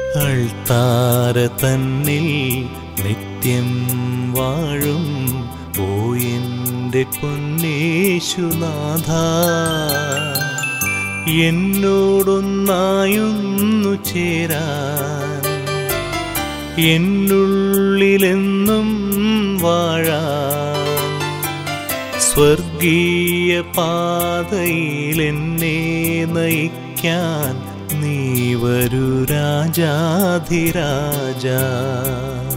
അൾത്താര തന്നിൽ നിത്യം വാഴും ഓ എൻ്റെ പൊന്നേശുനാഥ എന്നോടൊന്നായൊന്നു ചേരാൻ എന്നുള്ളിലെന്നും വാഴാൻ സ്വർഗീയ പാതയിൽ എന്നെ നയിക്കാൻ നീ വരൂ രാജാധിരാജ